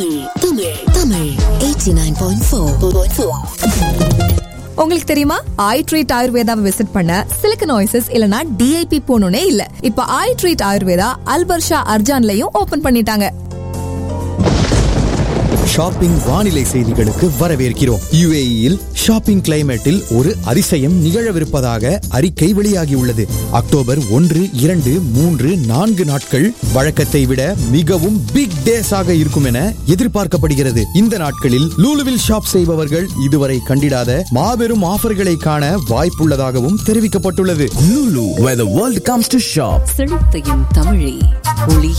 தமிழ் தமிழ் 89.4 உங்களுக்கு தெரியுமா I treat ஆயுர்வேதாவை விசிட் பண்ண சிலிக்கன் ஓய்சஸ் இல்லனா டிஐபி போகணும்னே இல்ல இப்ப ஐ ட்ரீட் ஆயுர்வேதா அல்பர்ஷா அர்ஜான்லயும் ஓபன் பண்ணிட்டாங்க ஷாப்பிங் வானிலை செய்திகளுக்கு வரவேற்கிறோம் யுஏஇயில் ஷாப்பிங் கிளைமேட்டில் ஒரு அதிசயம் நிகழவிருப்பதாக அறிக்கை வெளியாகியுள்ளது அக்டோபர் ஒன்று இரண்டு மூன்று நான்கு நாட்கள் வழக்கத்தை விட மிகவும் பிக் டேஸ் ஆக இருக்கும் என எதிர்பார்க்கப்படுகிறது இந்த நாட்களில் லூலுவில் ஷாப் செய்பவர்கள் இதுவரை கண்டிடாத மாபெரும் ஆஃபர்களை காண வாய்ப்புள்ளதாகவும் தெரிவிக்கப்பட்டுள்ளது Lulu, where the world comes to shop. செழித்தையும் தமிழே ஒளி